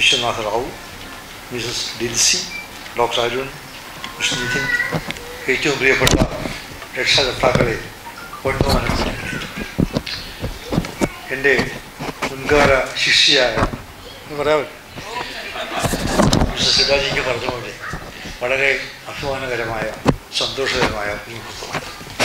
Vishwanatha Rao Mrs Dilsy doctor Arun mister Nithin ഏറ്റവും പ്രിയപ്പെട്ട രക്ഷകർത്താക്കളെ പൊന്നുമനസ്സിനെ എൻ്റെ മുൻകാല ശിഷ്യയായ എന്ന് പറയാമല്ലോ മിസ്റ്റർ സിഡാജിക്ക് പറഞ്ഞ പോലെ വളരെ അഭിമാനകരമായ സന്തോഷകരമായ ഒരു മുഹൂർത്തമാണ്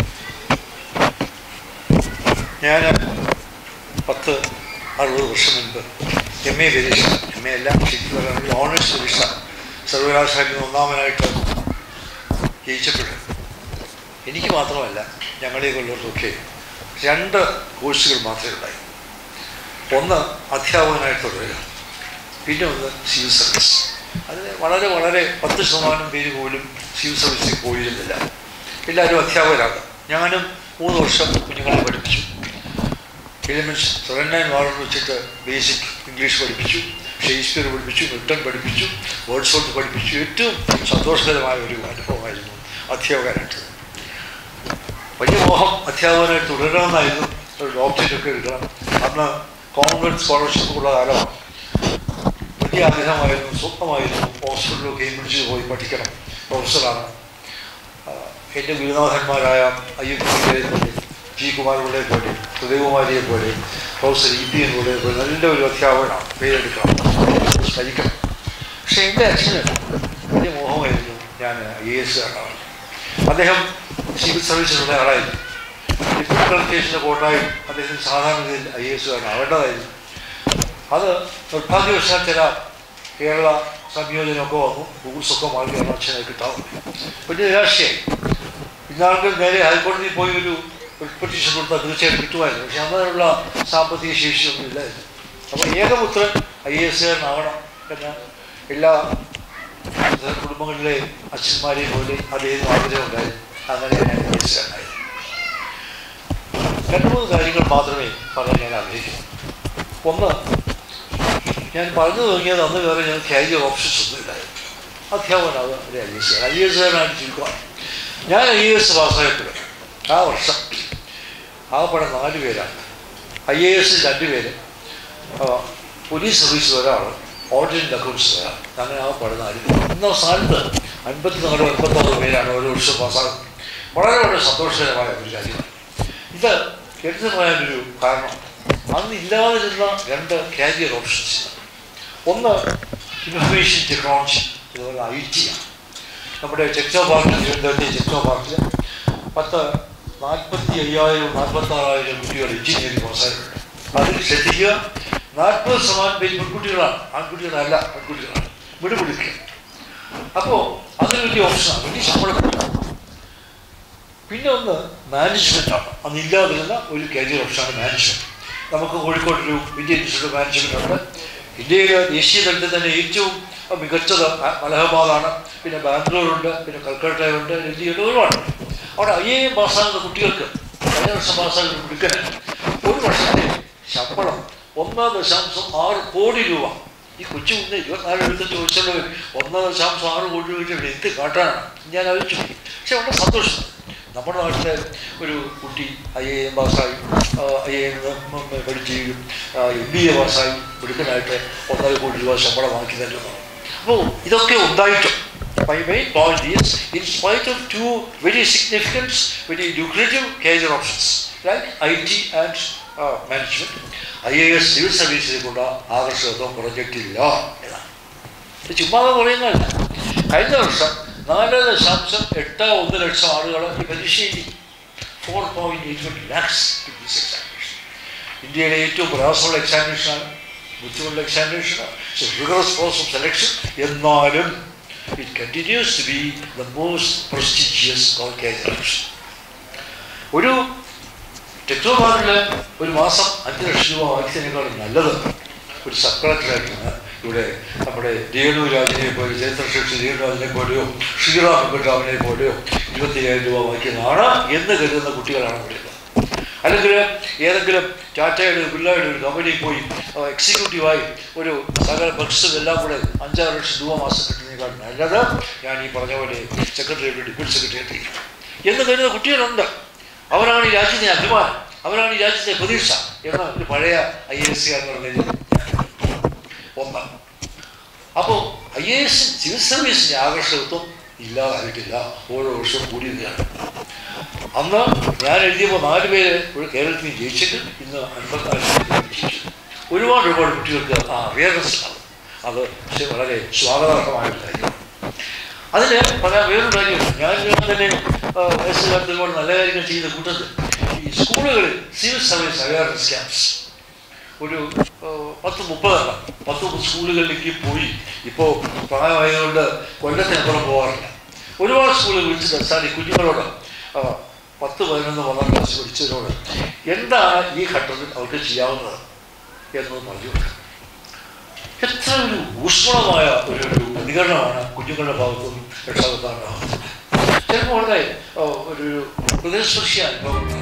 ഞാൻ പത്ത് അറുപത് വർഷം മുൻപ് എം എ പരീക്ഷ എം എ എല്ലാം ശരിക്കും ഓണേഴ്സ് പരീക്ഷ സർവകലാശാലയിൽ നിന്ന് ഒന്നാമനായിട്ട് ജയിച്ചപ്പോൾ എനിക്ക് മാത്രമല്ല ഞങ്ങളെ കൊള്ളവർക്കൊക്കെ രണ്ട് കോഴ്സുകൾ മാത്രമേ ഉണ്ടായി ഒന്ന് അധ്യാപകനായിട്ട് തുടരുക പിന്നെ ഒന്ന് സിവിൽ സർവീസ് അതിൽ വളരെ വളരെ പത്ത് ശതമാനം പേര് പോലും സിവിൽ സർവീസിൽ പോയിരുന്നില്ല എല്ലാവരും അധ്യാപകരാണ് ഞാനും മൂന്ന് വർഷം കുഞ്ഞുങ്ങളെ പഠിപ്പിച്ചു എലിമെൻറ്റ്സ് സെവൻ നയൻ വാർഡ് വെച്ചിട്ട് ബേസിക് ഇംഗ്ലീഷ് പഠിപ്പിച്ചു ഷേക്സ്പിയർ പഠിപ്പിച്ചു മിൽട്ടൺ പഠിപ്പിച്ചു വേർഡ്സോൾട്ട് പഠിപ്പിച്ചു ഏറ്റവും സന്തോഷകരമായ ഒരു അനുഭവമായിരുന്നു അധ്യാപകനായിട്ട് വലിയ മോഹം അധ്യാപകനായിട്ട് തുടരണമെന്നായിരുന്നു ഒരു ഡോക്ടറേറ്റ് ഒക്കെ എടുക്കണം അന്ന് കോമൺവെൽത്ത് സ്കോളർഷിപ്പ് ഉള്ള കാലമാണ് വലിയ ആഗ്രഹമായിരുന്നു സ്വപ്നമായിരുന്നു ഓക്സ്ഫോർഡിലോ കേംബ്രിഡ്ജിൽ പോയി പഠിക്കണം പ്രൊഫസറാണ് എൻ്റെ ഗുരുനാഥന്മാരായ അയ്യപ്പനെ പോലെ ജി കുമാരപിള്ളയെ പോലെ ഹൃദയകുമാരിയെ പോലെ പ്രൊഫസർ ഇ പി എന്നുള്ളെ പോലെ നല്ല ഒരു അധ്യാപകനാണ് പേരെടുക്കണം പഠിക്കണം പക്ഷേ എൻ്റെ അച്ഛന് വലിയ മോഹമായിരുന്നു ഞാൻ ഐ എ എസ് കാരനാണ് അദ്ദേഹം സിവിൽ സർവീസിലുള്ള ആളായിരുന്നു ഡിപ്യൂട്ടി സ്റ്റേഷൻ്റെ കോട്ടായി അദ്ദേഹത്തിന് സാധാരണ ഐ എ എസ് കാരനാവേണ്ടതായിരുന്നു അത് നിർഭാഗ്യവശാൽ ചില കേരള സംയോജനമൊക്കെ വന്നു റൂൾസൊക്കെ മാറിയാണ് അച്ഛനെ കിട്ടാവുന്നത് വലിയ നിരാശയായി ഇന്നാൾക്ക് നേരെ ഹൈക്കോടതിയിൽ പോയി ഒരു പെറ്റീഷൻ കൊടുത്താൽ തീർച്ചയായിട്ടും കിട്ടുമായിരുന്നു പക്ഷെ അങ്ങനെയുള്ള സാമ്പത്തിക ശേഷിയൊന്നും ഇല്ലായിരുന്നു അപ്പോൾ ഏകപുത്രൻ ഐ എ എസ്കാരനാവണം എന്ന എല്ലാ കുടുംബങ്ങളിലെ അച്ഛന്മാരെയും പോലെ അദ്ദേഹം ആഗ്രഹമുണ്ടായിരുന്നു അങ്ങനെ ഞാൻ ഐ എസ് കാരനായിരുന്നു രണ്ട് മൂന്ന് കാര്യങ്ങൾ മാത്രമേ പറയാൻ ഞാൻ ആഗ്രഹിക്കുന്നു ഒന്ന് ഞാൻ പറഞ്ഞു തുടങ്ങിയത് അന്ന് വേറെ ഞാൻ കാരിയർ ഓപ്ഷൻസ് ഒന്നും ഇല്ലായിരുന്നു അധ്യാപകനാകുക ഒരു ഐ എസ് ഐ എസ് കാരനായിട്ട് ചുരുക്കമാണ് ഞാൻ ഐ എസ് പാസ്സായപ്പോൾ ആ വർഷം ആകെപ്പാടെ നാല് പേരാണ് ഐ എ എസ് രണ്ട് പേര് പോലീസ് സർവീസ് ഒരാൾ ഓർഡിനറി അക്കൗണ്ട്സ് ഒരാൾ അങ്ങനെ ആകെപ്പാടെ നാല് പേര് ഇന്ന സ്ഥാനത്ത് അൻപത്തിനാല് അൻപത്താറ് പേരാണ് ഓരോ വർഷം പാസ്സാകുന്നത് വളരെ വളരെ സന്തോഷകരമായ ഒരു കാര്യമാണ് ഇത് എടുത്തു പറയാനൊരു കാരണം അന്ന് ഇല്ലാതിരുന്ന രണ്ട് കാരിയർ ഓപ്ഷൻസ് ഒന്ന് ഇൻഫർമേഷൻ ടെക്നോളജി അതുപോലെ ഐ ടി ആണ് നമ്മുടെ ചെക്സോ പാർക്കിൽ തിരുവനന്തപുരത്തെ ചെക്സോ പാർക്കിൽ പത്ത് നാൽപ്പത്തി അയ്യായിരം നാൽപ്പത്താറായിരം കുട്ടികൾ എഞ്ചിനീയറിംഗ് പാസ്സായിട്ടുണ്ട് അതിൽ ശ്രദ്ധിക്കുക നാൽപ്പത് ശതമാനം പേര് പെൺകുട്ടികളാണ് ആൺകുട്ടികളല്ല പെൺകുട്ടികളാണ് വിടുപിടിക്കുക അപ്പോൾ അതൊരു വലിയ ഓപ്ഷനാണ് വലിയ ശമ്പളം പിന്നെ ഒന്ന് മാനേജ്മെൻറ്റാണ് അന്ന് ഇല്ലാതിരുന്ന ഒരു കരിയർ ഓപ്ഷനാണ് മാനേജ്മെൻറ്റ് നമുക്ക് കോഴിക്കോട്ടൊരു ഇന്ത്യൻ ഇൻസ്റ്റിറ്റ്യൂട്ട് ഓഫ് മാനേജ്മെൻ്റ് ഉണ്ട് ഇന്ത്യയിൽ ദേശീയ തലത്തിൽ തന്നെ ഏറ്റവും മികച്ചത് അലഹബാദാണ് പിന്നെ ബാംഗ്ലൂരുണ്ട് പിന്നെ കൽക്കട്ടയുണ്ട് ഡൽഹിയുണ്ട് ഒരുപാട് അവിടെ ഐ എ പാസ്സാകുന്ന കുട്ടികൾക്ക് കഴിഞ്ഞ വർഷം പാസ്സാകുന്ന മിടുക്കന് ഒരു വർഷത്തെ ശമ്പളം ഒന്ന് ദശാംശം ആറ് കോടി രൂപ ഈ കൊച്ചു കുഞ്ഞ് ഇരുപത്തിനാല് എഴുപത്തഞ്ച് വയസ്സുള്ളവർ ഒന്ന് ദശാംശം ആറ് കോടി രൂപ എന്ത് കാട്ടാനാണ് ഞാൻ ആലോചിച്ചു പക്ഷെ വളരെ സന്തോഷം നമ്മുടെ നാട്ടിലെ ഒരു കുട്ടി ഐ എ എം പാസ്സായി ഐ എ എം പഠിച്ച് എം ബി എ പാസ്സായി മിടുക്കനായിട്ട് ഒന്നര കോടി രൂപ ശമ്പളം വാങ്ങി തരുന്നതാണ് അപ്പോൾ ഇതൊക്കെ ഉണ്ടായിട്ടും My main point is, in spite of two very significant, very lucrative career options, like IT and uh, management, IAS civil സർവീസിലേക്കുള്ള ആകർഷകത്വം കുറഞ്ഞിട്ടില്ല എന്നാണ് ഇത് ചുമ്മാതെ പറയുന്നതല്ല കഴിഞ്ഞ വർഷം നാല് ദശാംശം എട്ട് ഒന്ന് ലക്ഷം ആളുകൾ ഈ പരീക്ഷ എഴുതി four point eight lakhs examination ഇന്ത്യയിലെ ഏറ്റവും പ്രയാസമുള്ള എക്സാമിനേഷനാണ് ബുദ്ധിമുട്ടുള്ള എക്സാമിനേഷനാണ് റിഗറസ് പ്രോസസ് ഓഫ് സെലക്ഷൻ എന്നാലും it continues to be the most prestigious examination ഒരു ടെക്നോപാർക്കിൽ ഒരു മാസം അഞ്ച് ലക്ഷം രൂപ വാങ്ങിച്ചതിനേക്കാളും നല്ലത് ഒരു സബ് കളക്ടറായിട്ടാണ് ഇവിടെ നമ്മുടെ രേണു രാജിനെ പോലെ ചരിത്രശേഷി രേണു രാജിനെ പോലെയോ ശ്രീറാം വെങ്കട്ടറാമിനെ പോലെയോ ഇരുപത്തിയ്യായിരം രൂപ വാങ്ങിക്കുന്നതാണ് എന്ന് കരുതുന്ന കുട്ടികളാണ് ഇവിടെ ഉള്ളത് അല്ലെങ്കിൽ ഏതെങ്കിലും ടാറ്റയുടെ ബിർളയുടെ ഒരു കമ്പനിയിൽ പോയി എക്സിക്യൂട്ടീവായി ഒരു സകല ബക്സും എല്ലാം കൂടെ അഞ്ചാറ് ലക്ഷം രൂപ മാസം കിട്ടുന്നതിനേക്കാൾ നല്ലത് ഞാൻ ഈ പറഞ്ഞ പോലെ സെക്രട്ടറിയേറ്റ് ഡെപ്യൂട്ടി സെക്രട്ടറിയേറ്റ് എന്ന് കരുതുന്ന കുട്ടികളുണ്ട് അവരാണ് ഈ രാജ്യത്തെ അഭിമാനം അവരാണ് ഈ രാജ്യത്തെ പ്രതീക്ഷ എന്ന ഒരു പഴയ ഐ എസ് സി എന്ന് പറഞ്ഞത് ഒന്ന് അപ്പോൾ ഐ എ എസ് സിവിൽ സർവീസിൻ്റെ ആകർഷകത്വം ഇല്ലാതായിട്ടില്ല ഓരോ വർഷവും കൂടി വരികയാണ് അന്ന് ഞാൻ എഴുതിയപ്പോൾ നാല് പേര് ഒരു കേരളത്തിൽ നിന്ന് ജയിച്ചിട്ട് ഇന്ന് അൻപത്തിനാല് പേര് ജയിച്ചു ഒരുപാട് ഒരുപാട് കുട്ടികൾക്ക് ആ അവയർനെസ് ആണ് അത് പക്ഷേ വളരെ സ്വാഗതാർഹമായ ഒരു കാര്യമാണ് അതിന് പല വേറൊരു കാര്യമുണ്ട് ഞാൻ ഞാൻ തന്നെ ആ, വയസ്സുകാലത്ത് ഒരുപാട് നല്ല കാര്യങ്ങൾ ചെയ്ത കൂട്ടത്തിൽ ഈ സ്കൂളുകളിൽ സിവിൽ സർവീസ് അവയർനെസ് ക്യാമ്പ്സ് ഒരു ആ, പത്ത് മുപ്പതെണ്ണം പത്ത് മുപ്പത് സ്കൂളുകളിലേക്ക് പോയി ഇപ്പോൾ പ്രായമായതുകൊണ്ട് കൊല്ലത്തിനപ്പുറം പോകാറില്ല ഒരുപാട് സ്കൂളുകൾ വിളിച്ചിട്ട് സാർ ഈ കുഞ്ഞുങ്ങളോട് ആ, പത്ത് പതിനൊന്ന് പന്ത്രണ്ട് ക്ലാസ് പഠിച്ചവരോട് എന്താണ് ഈ ഘട്ടത്തിൽ അവർക്ക് ചെയ്യാവുന്നത് എന്ന് പറഞ്ഞു എത്ര ഒരു ഊഷ്മളമായ ഒരു ഒരു പ്രതികരണമാണ് കുഞ്ഞുങ്ങളുടെ ഭാഗത്തുനിന്നും രക്ഷാകർത്താവിൻ്റെ ഭാഗത്തുനിന്നും ചിലപ്പോൾ വളരെ ആ, ഒരു ഹൃദയസ്പർശിയ അനുഭവം